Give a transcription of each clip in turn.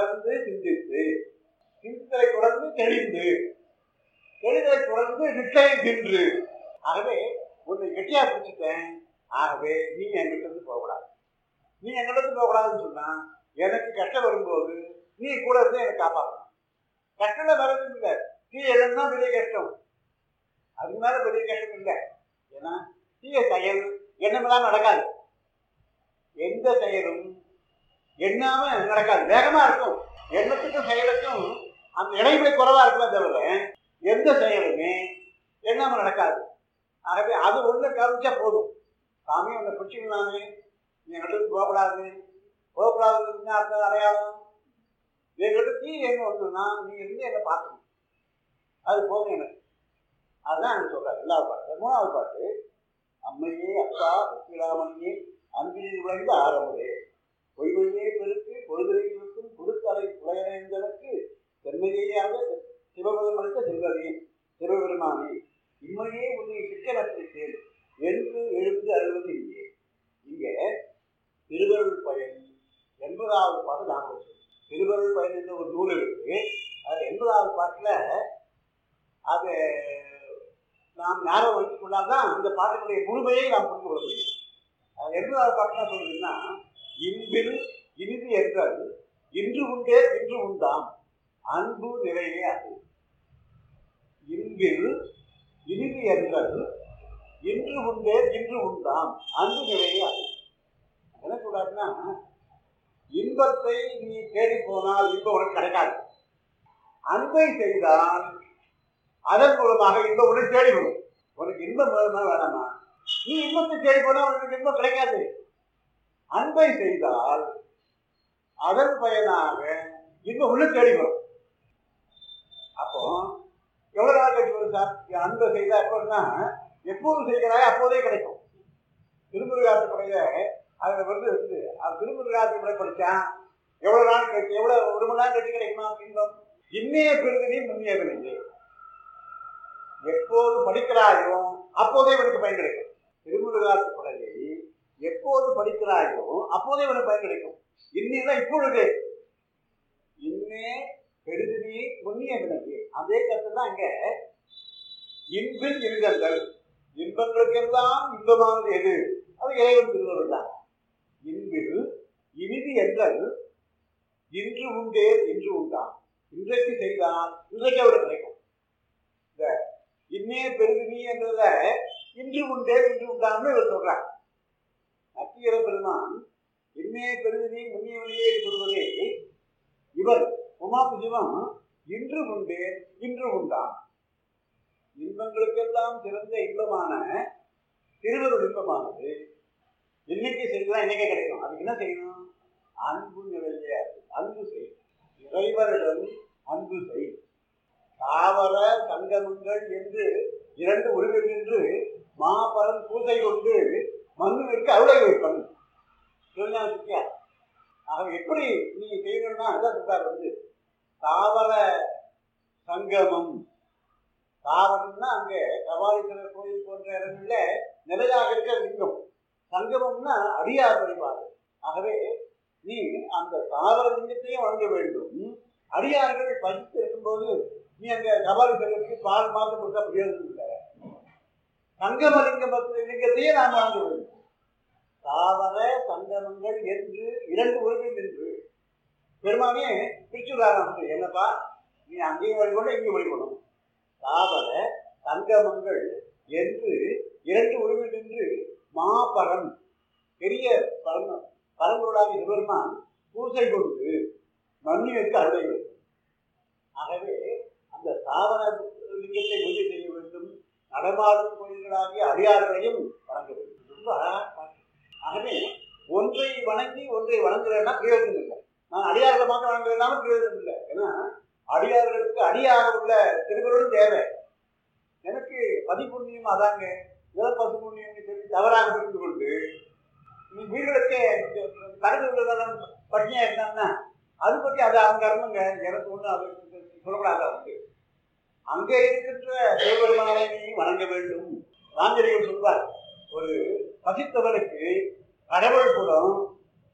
தொடர்ந்து சிந்தித்து சிந்தனை தொடர்ந்து தெளிந்து தெளிதலை தொடர்ந்து நிச்சயம் தின்று ஆகவே உன்னை கெட்டியா பிடிச்சிட்டேன் ஆகவே நீ என்கிட்ட இருந்து போகக்கூடாது நீ என்கிட்ட இருந்து போகக்கூடாதுன்னு சொன்னா எனக்கு கஷ்டம் வரும்போது நீ கூட இருந்து எனக்கு காப்பாற்றணும் கஷ்டம் வரது இல்லை தீ எழுந்தா பெரிய கஷ்டம் அதுக்கு மேல பெரிய கஷ்டம் இல்லை ஏன்னா தீய செயல் எண்ணமெல்லாம் நடக்காது எந்த செயலும் எண்ணாம நடக்காது வேகமா இருக்கும் எண்ணத்துக்கும் செயலுக்கும் அந்த இடைவெளி குறைவா இருக்குமே தவிர எந்த செயலுமே எண்ணாம நடக்காது ஆகவே அது ஒண்ணு கவனிச்சா போதும் சாமி உன்னை பிடிச்சிக்கலாமே நீ எங்கிட்ட போகக்கூடாது போகக்கூடாதுன்னு அர்த்தம் அடையாளம் எங்கிட்ட தீ எங்க வந்ததுன்னா நீ இருந்து என்னை பார்க்கணும் அது போதும் எனக்கு அதுதான் எனக்கு சொல்றாரு ரெண்டாவது பாட்டு மூணாவது பாட்டு அம்மையே அப்பா வெற்றிராமனியே அன்பில் விளைந்த ஆரம்பே பொய்மையே பெருக்கு பொழுதுரை இருக்கும் கொடுத்தலை புலையனைந்தனுக்கு சென்மையாக சிவபதம் அளித்த செல்வரே சிவபெருமானே இம்மையே உன்னை சிக்கலற்றிருக்கேன் என்று எழுந்து அழுவது இங்கே இங்கே திருவருள் பயன் எண்பதாவது பாட்டு ஞாபகம் வச்சுக்கணும். திருவருள் பயன் என்ற ஒரு நூல் இருக்கு அது எண்பதாவது பாட்டுல அது நாம் ஞாபகம் வைத்துக் கொண்டால்தான் இந்த பாட்டினுடைய முழுமையை நாம் புரிந்து கொள்ள முடியும் அது எண்பதாவது பாட்டு என்ன சொல்றதுன்னா இன்பில் இனிது என்றால் இன்று உண்டே இன்று உண்டாம் அன்பு நிறைவே அது இன்பில் இனிது என்றால் இன்று உண்டே இன்று உண்டாம் அன்பு நிறைவே அது என்ன சொல்றாருன்னா இன்பத்தை நீ தேடி போனால் இன்பம் உனக்கு கிடைக்காது அன்பை செய்தால் அதன் மூலமாக இன்பம் உனக்கு தேடி வரும் உனக்கு இன்பம் வேணுமா வேணாமா நீ இன்பத்தை தேடி போனா உனக்கு இன்பம் கிடைக்காது அன்பை செய்தால் அதன் பயனாக இன்பம் உள்ள தேடி வரும் அப்போ எவ்வளவு நாள் கழிச்சு வரும் சார் என் அன்பை செய்தா எப்போன்னா எப்போது செய்கிறாய் அப்போதே கிடைக்கும் திருமுருகாற்று படையில அதுல வந்து இருக்குது அது திருமுருகாற்று படை படிச்சான் எவ்வளவு நாள் கழிச்சு எவ்வளவு ஒரு மணி நேரம் கழிச்சு கிடைக்குமா இன்பம் இன்னைய பெருதினி முன்னிய வினையே எப்போது படிக்கிறாயோ அப்போதே உனக்கு பயன் கிடைக்கும் திருமுருகாற்று படையை எப்போது படிக்கிறாயோ அப்போதே உனக்கு பயன் கிடைக்கும் இன்னும் இப்பொழுது இன்னே பெருதினி முன்னிய வினையே அதே கருத்து தான் இங்க இன்பில் இருதல்கள் இன்பங்களுக்கெல்லாம் இன்பமானது எது அது இறைவன் திருவருள் தான் இன்பில் இனிது என்றல் இன்று உண்டே இன்று உண்டாம் இன்றைக்கு செய்தால் இன்றைக்கு அவருக்கு கிடைக்கும் இந்த இன்னே பெருதினி என்றத இன்று உண்டே இன்று உண்டாம்னு இவர் சொல்றார் நக்கீர பெருமான் இன்னே பெருதினி முன்னியவனையே சொல்வதே இவர் உமாபு சிவம் இன்று உண்டே இன்று உண்டாம் இன்பங்களுக்கெல்லாம் சிறந்த இன்பமான திருவருள் இன்பமானது இன்னைக்கு செய்யலாம் இன்னைக்கே கிடைக்கும் அதுக்கு என்ன செய்யணும் அன்பு நிறைய அன்பு செய் இறைவரிடம் அன்பு செய் தாவர சங்கமங்கள் என்று இரண்டு உருவில் நின்று மாபரம் பூசை கொண்டு மண்ணுவிற்கு அருளை வைப்பன் சிவஞான சித்தியா ஆக எப்படி நீங்க செய்யணும்னா அதான் சொல்றாரு வந்து தாவர சங்கமம் தாவரம்னா அங்க கபாலீஸ்வரர் கோயில் போன்ற இடங்கள்ல நிலையாக இருக்க லிங்கம் சங்கமம்னா அடியார் வழிபாடு ஆகவே நீ அந்த தாவர லிங்கத்தையும் வழங்க வேண்டும் அடியார்கள் பசித்து இருக்கும்போது நீ அங்க கபாலீஸ்வரருக்கு பால் மாற்றம் கொடுத்தா பிரயோஜனம் இல்லை சங்கம லிங்கம் லிங்கத்தையே நாம் வழங்க வேண்டும் தாவர சங்கமங்கள் என்று இரண்டு உருவில் நின்று பெருமானே பிரிச்சுள்ளாராம் என்னப்பா நீ அங்கேயும் வழிபடணும் இங்கேயும் வழிபடணும் தாவர சங்கமங்கள் என்று இரண்டு உருவில் நின்று மாபரம் பெரிய பரம பரம்பொருளாக சிவருமான் பூசை கொண்டு மண்ணிற்கு அருளை வேண்டும் ஆகவே அந்த தாவர லிங்கத்தை பூஜை செய்ய வேண்டும் நடமாடும் கோயில்களாகிய அடியார்களையும் வணங்க வேண்டும் ரொம்ப அழகா பாட்டு. ஆகவே ஒன்றை வணங்கி ஒன்றை வணங்குறேன்னா பிரயோஜனம் இல்லை நான் அடியார்களை மாத்திரம் வணங்குறதுனாலும் பிரயோஜனம் இல்லை ஏன்னா அடியார்களுக்கு அடியாக உள்ள திருவருளும் தேவை எனக்கு பதிப்புண்ணியம் அதாங்க ஏதோ பசு புண்ணியம் சொல்லி தவறாக புரிந்து கொண்டு நீ வீடுகளுக்கே கடந்து உள்ளதெல்லாம் பட்டினியா இருந்தாங்கன்னா அது பற்றி அது அவங்க கர்மங்க எனக்கு ஒன்றும் அது சொல்லக்கூடாது அவங்க அங்கே இருக்கின்ற சிவபெருமானை நீ வணங்க வேண்டும் ராஞ்சலிகள் சொல்வார் ஒரு பசித்தவனுக்கு கடவுள் புறம்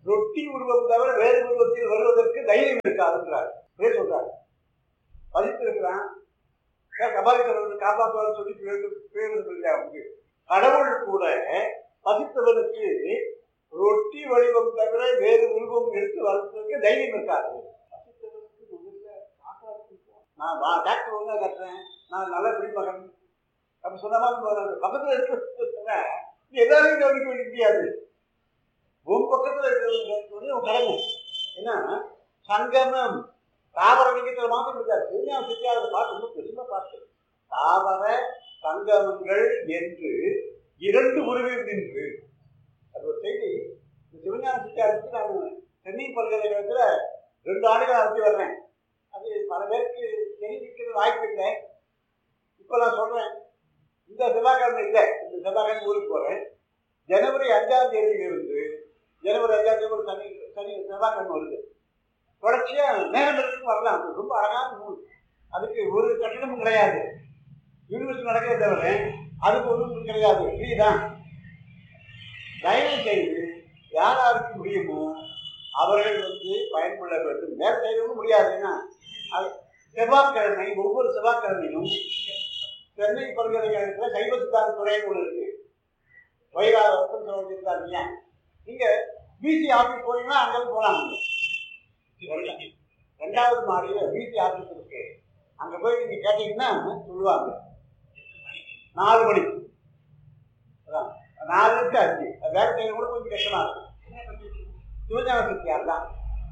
ரொட்டி உருவம் தவிர வேறு உருவத்தில் வருவதற்கு தைரியம் இருக்காதுன்றார் பேர் சொல்றார் பதித்திருக்கிறான் கபாலிக்கிறவர்கள் காப்பாற்றுவார் சொல்லி பேருந்து இல்லையா அவங்க கடவுள் கூட பசித்தவனுக்கு ரொட்டி வடிவம் தவிர வேறு உருவம் எடுத்து வளர்த்ததுக்கு தைரியம் இருக்காது பசித்தவனுக்கு முதல்ல சாப்பாடு கொடுப்போம். நான் வா டாக்டர் ஒழுங்கா கட்டுறேன் நான் நல்ல குடிமகன் அப்படி சொன்ன மாதிரி பக்கத்தில் இருக்கிற நீ எல்லாரையும் கவனிக்க வேண்டிய முடியாது உன் பக்கத்தில் இருக்கிறது உன் கடமை ஏன்னா சங்கமம் தாவர லிங்கத்தில் மாத்திரம் இருக்காது திருஞான சித்தியாரத்தை பார்த்து ரொம்ப தெளிவாக பார்த்து தாவர சங்கமங்கள் என்று இரண்டு உருவில் நின்று அது ஒரு செய்தி இந்த சிவஞான சித்தியாரத்துக்கு நான் சென்னை பல்கலைக்கழகத்தில் ரெண்டு ஆண்டுகள் நடத்தி வர்றேன் அது பல பேருக்கு தெரிவிக்கிறது வாய்ப்பு இல்லை இப்போ நான் சொல்கிறேன் இந்த செவ்வாய்க்கிழமை இல்லை இந்த செவ்வாய்க்கிழமை ஊருக்கு போகிறேன் ஜனவரி அஞ்சாம் தேதியிலிருந்து ஜனவரி அஞ்சாம் தேதி ஒரு சனி சனி செவ்வாய்க்கிழமை வருது தொடர்ச்சியாக நேரம் இருக்கு வரலாம் அது ரொம்ப அழகான நூல் அதுக்கு ஒரு கட்டணமும் கிடையாது யூனிவர்சிட்டி நடக்கிறத தவிர அதுக்கு ஒன்றும் கிடையாது ஃப்ரீ தான் தயவு செய்து யார் யாருக்கு முடியுமோ அவர்கள் வந்து பயன்பட வேண்டும் வேறு செய்யவும் முடியாதுன்னா அது செவ்வாய்க்கிழமை ஒவ்வொரு செவ்வாய்க்கிழமையும் சென்னை பல்கலைக்கழகத்தில் சைவ சித்தாந்த துறைன்னு ஒன்று இருக்கு வைகாரத்தம் சொல்லியிருக்காங்க நீங்க பிசி ஆஃபீஸ் போனீங்கன்னா அங்கே போகலாம் நீங்க ரெண்டாவது மாடியில் பிசி ஆஃபீஸ் இருக்கு அங்கே போய் நீங்க கேட்டீங்கன்னா சொல்லுவாங்க நாலு மணிக்கு அதான் நாலு டு அஞ்சு அது வேலை செய்யறது கூட கொஞ்சம் கஷ்டமா இருக்கும் சிவஞான சக்தியார் தான்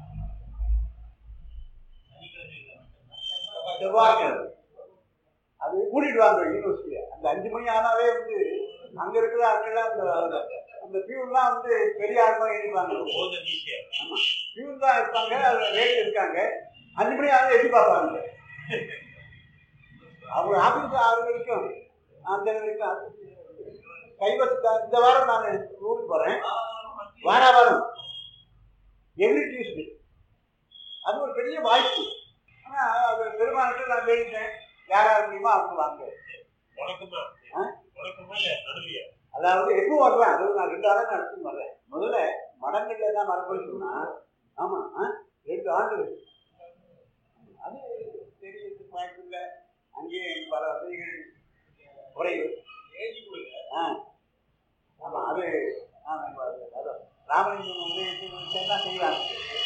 செவ்வாய்க்கிழமை அது கூட்டிடுவாங்க யூனிவர்சிட்டியை அந்த அஞ்சு மணி ஆனாவே வந்து அங்க இருக்கிற ஆட்கள் அந்த அந்த பியூன்லாம் வந்து பெரிய ஆள் மாதிரி இருப்பாங்க ஆமா பியூன் தான் இருப்பாங்க அதுல ரேட் இருக்காங்க அஞ்சு மணி ஆனாலும் எட்டி பார்ப்பாங்க அவங்க ஆபீஸ் ஆறு வரைக்கும் அந்த வரைக்கும் கைவசத்தா இந்த வாரம் நான் ஊருக்கு போறேன் வார வாரம் எவ்ரி டியூஸ்டே அது ஒரு பெரிய வாய்ப்பு ஆனா அது பெருமானுக்கு நான் வேண்டிட்டேன் யாரா முடியுமோ அவங்க வாங்க ஆ? அதாவது எப்போ வரலாம் அதாவது நான் ரெண்டு ஆண்டு நடத்தி வர்றேன் முதல்ல மடங்கள்ல தான் மரபு சொன்னா ஆமா ஆ? ரெண்டு ஆண்டுகள் அது தெரியறதுக்கு வாய்ப்பு இல்லை அங்கேயே பல வசதிகள் குறைவு ஆ ஆமா அது ஆமா இப்ப அது அதான் ராமலிங்கம் வந்து என்ன செய்வாங்க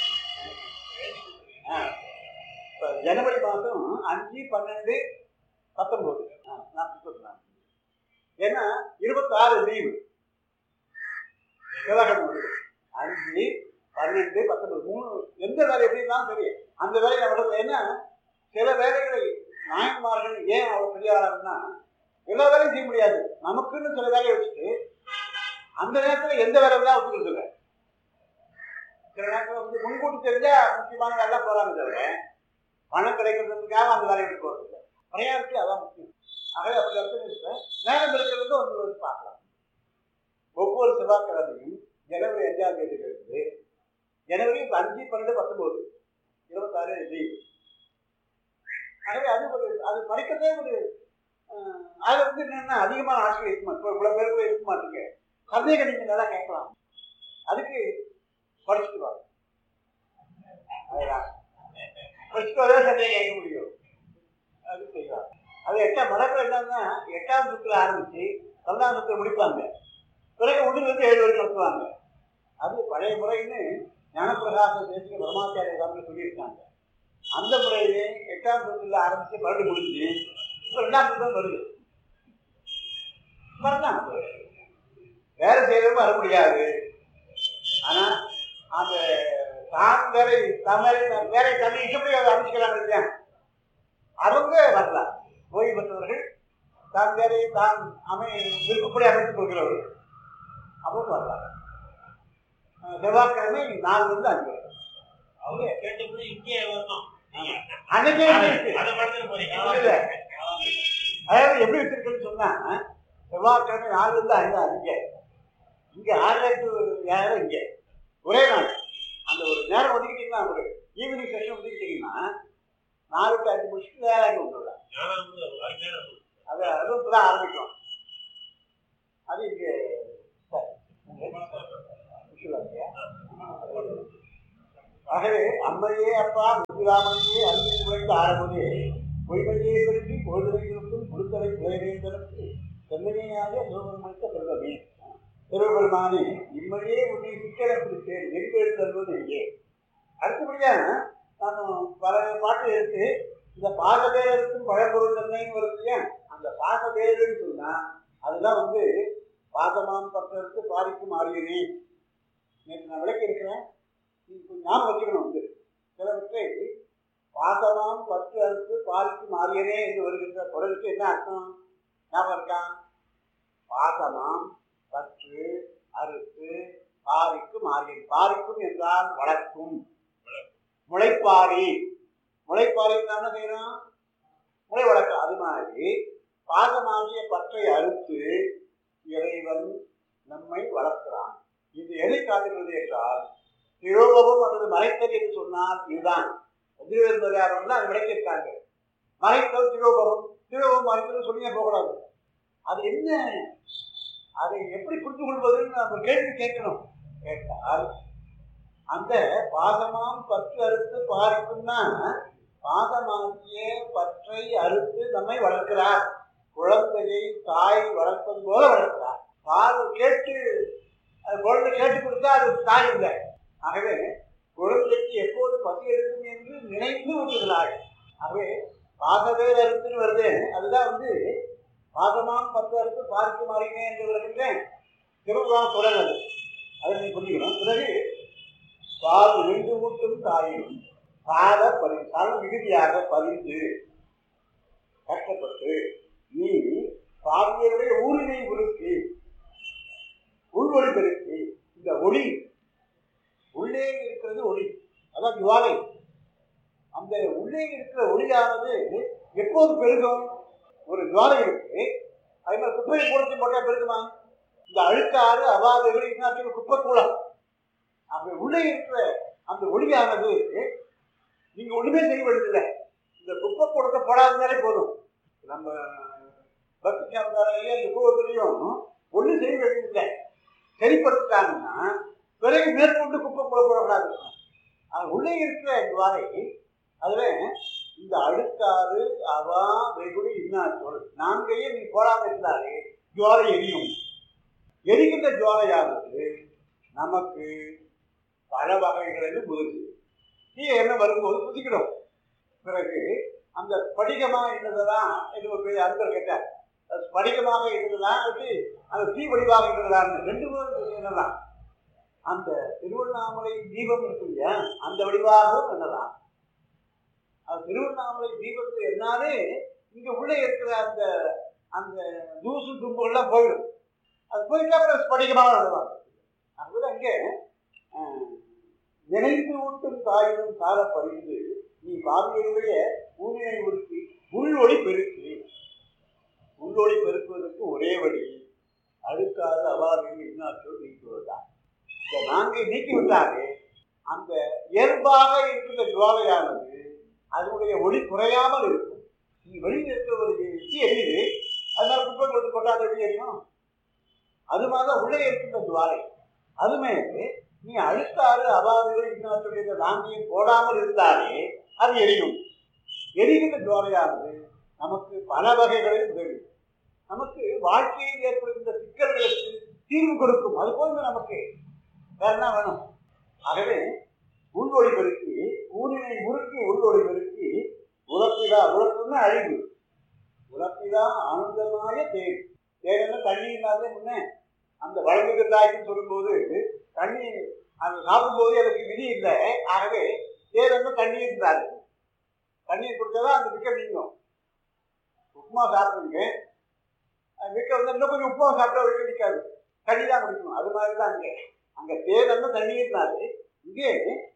ஆ இப்போ ஜனவரி மாதம் அஞ்சு பன்னெண்டு பத்தொம்போது ஆ நான் சொல்றேன் ஏன்னா இருபத்தாறு லீவு செவ்வாய்க்கிழமை வருது அஞ்சு பன்னெண்டு பத்தொன்பது மூணு எந்த வேலை எப்படி இருந்தாலும் சரி அந்த வேலையை நம்ம ஏன்னா சில வேலைகளை நாயன்மார்கள் ஏன் அவர் பெரிய ஆளாருன்னா எல்லா வேலையும் செய்ய முடியாது நமக்குன்னு சில வேலையை வச்சுட்டு அந்த நேரத்தில் எந்த வேலை தான் ஒத்துக்கிறது இல்லை சில நேரத்தில் வந்து முன்கூட்டி தெரிஞ்சா முக்கியமான வேலை போறாங்க தவிர பணம் கிடைக்கிறதுக்காக அந்த வேலையை விட்டு போகிறது இல்லை பணியாருக்கு அதான் முக்கியம் ஆகவே அப்படி அர்த்தம் இல்லை நேரம் இருக்கிறது ஒன்று வந்து பார்க்கலாம் ஒவ்வொரு செவ்வாய்க்கிழமையும் ஜனவரி அஞ்சாம் தேதியிலிருந்து ஜனவரி இப்ப அஞ்சு பன்னெண்டு பத்தொன்பது இருபத்தாறு லீவ் ஆகவே அது ஒரு அது படிக்கிறதே ஒரு அஹ், அதுல வந்து என்னன்னா அதிகமான ஆட்கள் இருக்க மாட்டோம் இவ்வளவு பேர் கூட இருக்க மாட்டீங்க சந்தேகம் நீங்க நல்லா கேட்கலாம் அதுக்கு படிச்சுட்டு வாங்க அதுதான் படிச்சுட்டு வரவே சந்தேகம் கேட்க முடியும் அது செய்வாங்க அது எட்டாம் மடக்கில் என்னன்னா எட்டாம் சுற்றுல ஆரம்பிச்சு பன்னெண்டாம் சுற்றுல முடிப்பாங்க பிறகு ஒன்றுல இருந்து ஏழு வரைக்கும் நடத்துவாங்க அது பழைய முறைன்னு ஞானப்பிரகாச தேசிய பரமாச்சாரிய சாமி சொல்லியிருக்காங்க அந்த முறையிலே எட்டாம் சுற்றுல ஆரம்பிச்சு மறுபடியும் முடிஞ்சு இப்போ ரெண்டாம் சுற்றம் வருது வரலாம் வேலை செய்யறதும் வர முடியாது ஆனா அந்த தான் வேலை தான் வேலை தான் வேலை தண்ணி இஷ்டப்படி அதை அமைச்சுக்கிறாங்க இல்லையா அவங்க வரலாம் ஓய்வு பெற்றவர்கள் தான் வேலையை தான் அமை விருப்பப்படி அமைத்துக் கொள்கிறவர்கள் அவங்க வரலாம் அஹ் செவ்வாய்க்கிழமை நாலு வந்து அஞ்சு வரை. அவங்க கேட்டபடி இங்கே வரணும் அன்னைக்கே இருக்கு. அதை மட்டும் போறீங்க இல்ல. அதாவது எப்படி வச்சிருக்குன்னு சொன்னா செவ்வாய்க்கிழமை நாலு இருந்து ஐந்து அங்க இங்க ஆறு டு ஏழு இங்க ஒரே நாள் அந்த ஒரு நேரம் ஒதுக்கிட்டீங்கன்னா ஒரு ஈவினிங் செஷன் ஒதுக்கிட்டீங்கன்னா நாலு டு அஞ்சு முடிச்சுட்டு வேலை வந்துடலாம் ஞானம் வந்து ஒரு அஞ்ஞானம் அது அதுவும் இப்பதான் ஆரம்பிக்கும் அது இங்க சரி. உஷுலா இல்லையா? ஆகவே அம்மையே அப்பா முத்துராமனையே அன்பில் விளைந்த ஆரம்பமே பொய்மையே பெருக்கி பொழுதுகளுக்கும் கொடுத்தலை குறைவேந்தனுக்கு சென்னையாக சிவபெருமானுக்கு பெருகமே சிவபெருமானே இம்மையே உன்னை சிக்கலை பிடித்தேன் எங்கு தருவது எங்கே அடுத்தபடியா நான் பல பாட்டு எடுத்து இந்த பாசபேரருக்கும் பழப்பொருள் தன்மைன்னு வருது இல்லையா அந்த பாசபேருன்னு சொன்னா அதெல்லாம் வந்து பாசமாம் பற்றருக்கு பாதிக்கும் ஆரியனே நேற்று நான் விளக்கி இருக்கிறேன் நீங்க கொஞ்சம் ஞாபகம் வச்சுக்கணும் வந்து சிலவற்றை பாசமாம் பற்று அறுத்து பாதிக்கும் ஆரியனே என்று வருகின்ற குரலுக்கு என்ன அர்த்தம் ஞாபகம் இருக்கா பாசமாம் பற்று அறுத்து பாரிக்கும் ஆரியன் பாரிக்கும் என்றால் வளர்க்கும் முளைப்பாரி முளைப்பாரி என்ன செய்யணும் முளை வளர்க்கும் அது மாதிரி பாசமாகிய பற்றை அறுத்து இறைவன் நம்மை வளர்க்கிறான் இது எதை காட்டுகிறது என்றால் திரோபம் அல்லது மறைத்தல் என்று சொன்னால் இதுதான் திருவள்ளுவர் அது விளக்கியிருக்காங்க மறைத்தல் திரோபம் திரோபம் மறைத்தல் சொல்லியே போகக்கூடாது அது என்ன அதை எப்படி புரிந்து கொள்வதுன்னு நம்ம கேள்வி கேட்கணும் கேட்டால் அந்த பாசமாம் பற்று அறுத்து பாரிக்கும்னா பாசமாகிய பற்றை அறுத்து நம்மை வளர்க்கிறார் குழந்தையை தாய் வளர்ப்பது போல வளர்க்கிறார் பால் கேட்டு அது குழந்தை கேட்டு கொடுத்தா அது தாய் இல்லை ஆகவே குழந்தைக்கு எப்போது பசி எடுக்கும் என்று நினைத்து ஊட்டுகிறாள் ஆகவே பாசவேர் அறுத்துன்னு வருது அதுதான் வந்து பாசமாம் பத்து அறுத்து பார்க்க மாறினே என்று வருகின்றேன் திருவிழா தொடர் அது அதை நீ புரிஞ்சுக்கணும் பிறகு பால் விண்டு ஊட்டும் தாயும் பாத பரி தன் மிகுதியாக பதிந்து கஷ்டப்பட்டு நீ பாவியருடைய ஊரினை உருக்கி உள்வொளி பெருக்கி இந்த ஒளி உள்ளே இருக்கிறது ஒளி அதான் ஜுவாலை அந்த உள்ளே இருக்கிற ஒளியானது எப்போது பெருகும் ஒரு ஜுவாலை இருக்கு அதே மாதிரி குப்பை கூடத்தையும் போட்டா பெருகுமா இந்த அழுக்காறு அவாதைகள் என்ன குப்பை கூலம் அப்படி உள்ளே இருக்கிற அந்த ஒளியானது நீங்க ஒண்ணுமே செய்ய வேண்டியதில்லை இந்த குப்பை கூடத்தை போடாதனாலே போதும் நம்ம பக்தி கேமராலையும் அந்த கூவத்திலையும் ஒன்றும் செய்ய வேண்டியதில்லை சரிப்படுத்திட்டாங்கன்னா பிறகு மேற்கொண்டு குப்பை கூட போடக்கூடாது அது உள்ளே இருக்கிற துவாரை அதில் இந்த அழுக்காறு அவா வெகுளி இன்னா சொல் நான்கையும் நீ போடாம இருந்தாலே ஜுவாலை எரியும் எரிக்கின்ற ஜுவாலையானது நமக்கு பல வகைகளில் முதிர்ச்சி தீ என்ன வரும்போது புதிக்கணும் பிறகு அந்த ஸ்படிகமாக இருந்ததுதான் இது ஒரு பெரிய அன்பர் கேட்டார் அது ஸ்படிகமாக இருந்ததா வச்சு அந்த தீ வடிவாக இருந்ததான்னு ரெண்டு பேரும் என்னதான் அந்த திருவண்ணாமலை தீபம் இருக்கு இல்லையா அந்த வடிவாகவும் என்னதான் அது திருவண்ணாமலை தீபத்து என்னாலே இங்க உள்ளே இருக்கிற அந்த அந்த தூசு தும்புகள்லாம் போயிடும் அது போயிட்டா அப்புறம் ஸ்படிகமாக நடவாங்க அதுதான் அங்கே நினைத்து ஊட்டும் தாயினும் சால பறிந்து நீ பார்வையுடைய ஊனினை உறுத்தி உள்ஒளி பெருக்கி உள்ஒளி பெருக்குவதற்கு ஒரே வழி அழுக்காத அவாவில் இன்னாற்றோடு நீக்குவதுதான் இந்த நான்கை நீக்கிவிட்டாலே அந்த இயல்பாக இருக்கின்ற ஜுவாலையானது அதனுடைய ஒளி குறையாமல் இருக்கும் நீ வெளியில் இருக்கிற ஒரு எச்சி எரியுது அதனால குப்பை கொடுத்து போட்டால் அது எப்படி எரியும் அது மாதிரி உள்ளே இருக்கின்ற ஜுவாலை அதுமே நீ அழுத்தாறு அவாவுகள் இன்னொருடைய நாங்கியும் போடாமல் இருந்தாலே அது எரியும் எரிகின்ற ஜுவாலையானது நமக்கு பல வகைகளில் உதவி நமக்கு வாழ்க்கையில் ஏற்படுகின்ற சிக்கல்களுக்கு தீர்வு கொடுக்கும் அது போல நமக்கு வேற என்ன வேணும் ஆகவே உள்வொளி பெருக்கி ஊரினை முறுக்கி உள்வொளி பெருக்கி உழப்பிலா உழப்புன்னா அழிவு உழப்பிலா ஆனந்தமாய தேன் தேன் தண்ணி இல்லாத முன்னே அந்த வழங்குகிற தாய்க்குன்னு சொல்லும்போது தண்ணி அது சாப்பிடும்போது எனக்கு விதி இல்லை ஆகவே தேர் வந்து தண்ணீர் இருந்தாரு தண்ணீர் குடிச்சாதான் அந்த விக்க நீங்கும் உப்புமா சாப்பிடுங்க விக்க வந்து இன்னும் கொஞ்சம் உப்புமா சாப்பிட்டா விக்க நிற்காது தண்ணி தான் குடிக்கணும் அது மாதிரி தான் அங்கே அங்கே தேர் வந்து தண்ணீர் இருந்தாரு இங்கே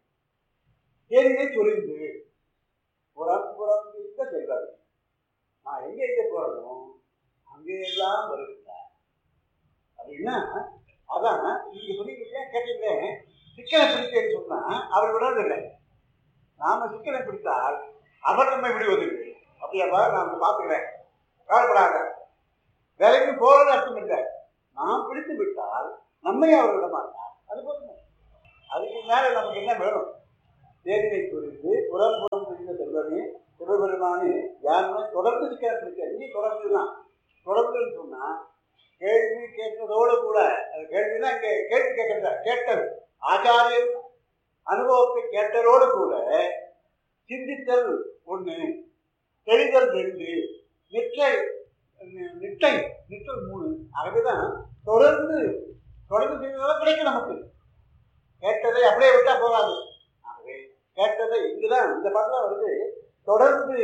தேனிலே சொரிந்து புறம் புறம் இருக்க செல்வாரு நான் எங்கே எங்கே போறணும் அங்கேயெல்லாம் வருகிறார் அப்படின்னா அதான் நீங்க சொன்னீங்க கேட்டீங்க சிக்கனை பிடித்தேன்னு சொன்னா அவர் விடுறதில்லை நாம சிக்கனை பிடித்தால் அவர் நம்மை விடுவதில்லை அப்படியாப்பா நான் பார்த்துக்கிறேன் கவலைப்படாத வேலைக்கு போறது அர்த்தம் இல்லை நாம் பிடித்து விட்டால் நம்மை அவர் விட மாட்டார் அது போதும் அதுக்கு மேல நமக்கு என்ன வேணும் தேனினை குறித்து புறம் புறம் புரிந்த செல்வமே சிவபெருமானே யாருமே தொடர்ந்து இருக்க இங்கே தொடர்ந்து தான் தொடர்ந்துன்னு சொன்னா கேள்வி கேட்டதோடு கூட அது கேள்வினா இங்கே கேள்வி கேட்கறத கேட்டது ஆச்சாரியன் அனுபவத்தை கேட்டதோடு கூட சிந்தித்தல் ஒன்று தெளிதல் ரெண்டு நிற்றை நிட்டை நிற்றல் மூணு ஆகவேதான் தொடர்ந்து தொடர்ந்து செய்வதால் கிடைக்கும் நமக்கு கேட்டதை அப்படியே விட்டா போகாது ஆகவே கேட்டதை இங்குதான் இந்த பாட்டில் வருது தொடர்ந்து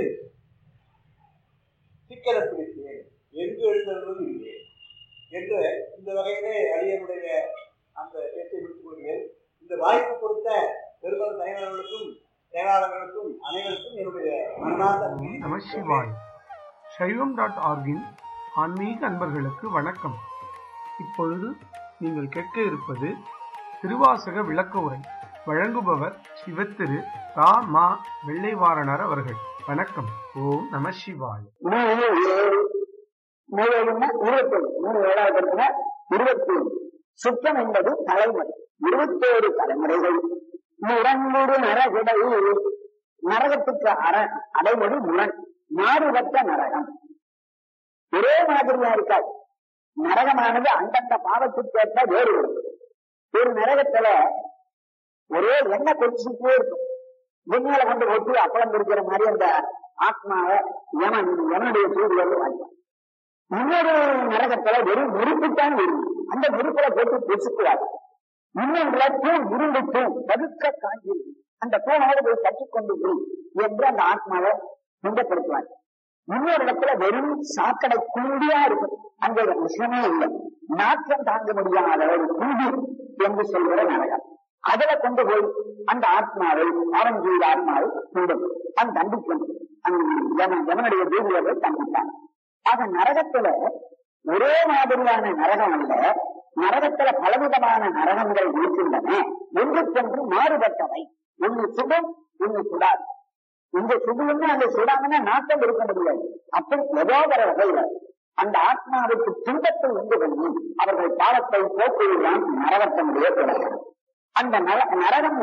சிக்கலை பிடித்தேன் எங்கு எழுதுறது இல்லை என்று இந்த வகையிலே அடியனுடைய அந்த பேச்சை முடித்துக் கொள்கிறேன் இந்த வாய்ப்பு கொடுத்த பெருமள் தலைவர்களுக்கும் செயலாளர்களுக்கும் அனைவருக்கும் என்னுடைய மனமார்ந்த ஓம் நம சிவாய் சைவம் டாட் ஆர்கின் ஆன்மீக அன்பர்களுக்கு வணக்கம் இப்பொழுது நீங்கள் கேட்க இருப்பது திருவாசக விளக்க உரை வழங்குபவர் சிவத்திரு ரா மா வெள்ளைவாரணர் அவர்கள் வணக்கம் ஓம் நம சிவாய் மூணு ஏழு மூணு ஏழுன்னா இருபத்தேழு மூணு ஏழாவது இடத்துல இருபத்தி சுத்தம் என்பது தலைமுறை இருபத்தேழு தலைமுறைகள் முரண்முடு நரகிடை நரகத்துக்கு அற அடைமொழி முரண் மாறுபட்ட நரகம் ஒரே மாதிரியா இருக்காது நரகமானது அந்தந்த பாவத்துக்கேற்ற வேறுபடும் ஒரு நரகத்துல ஒரே எண்ணெய் கொச்சிட்டே இருக்கும் விண்ணில கொண்டு ஒட்டி அப்பளம் பிடிக்கிற மாதிரி அந்த ஆத்மாவை யமன் யமனுடைய சூழ்நிலை வாய்ப்பான் இன்னொரு நரகத்துல வெறும் நெருப்புத்தான் வரும் அந்த நெருப்புல போட்டு பொசுக்குவார் இன்னொன்றுல தூண் இருண்டு தூண் பதுக்க காஞ்சி அந்த தூணோடு போய் கற்றுக்கொண்டு போய் என்று அந்த ஆத்மாவை துன்பப்படுத்துவார் இன்னொரு இடத்துல வெறும் சாக்கடை குண்டியா இருக்கும் அங்க விஷயமே இல்லை நாற்றம் தாங்க முடியாத ஒரு குண்டி என்று சொல்கிற நரகம் அதுல கொண்டு போய் அந்த ஆத்மாவை அவன் செய்த ஆத்மாவை துன்பம் அவன் தண்டிக்கும் எவனுடைய தூதியவை தண்டித்தான் ஆக நரகத்துல ஒரே மாதிரியான நரகம் அல்ல நரகத்துல பலவிதமான நரகங்கள் இருக்கின்றன ஒன்றுக்கொன்று மாறுபட்டவை ஒன்னு சுடும் ஒன்னு சுடாது இந்த சுடுன்னு அந்த சுடாமன்னா நாட்டம் இருக்க முடியாது அப்படி ஏதோ ஒரு வகையில அந்த ஆத்மாவுக்கு துன்பத்தை உண்டு பண்ணி அவர்கள் பாலத்தை போக்குவதுதான் நரகத்தினுடைய தொடக்கம் அந்த நர- நரகம்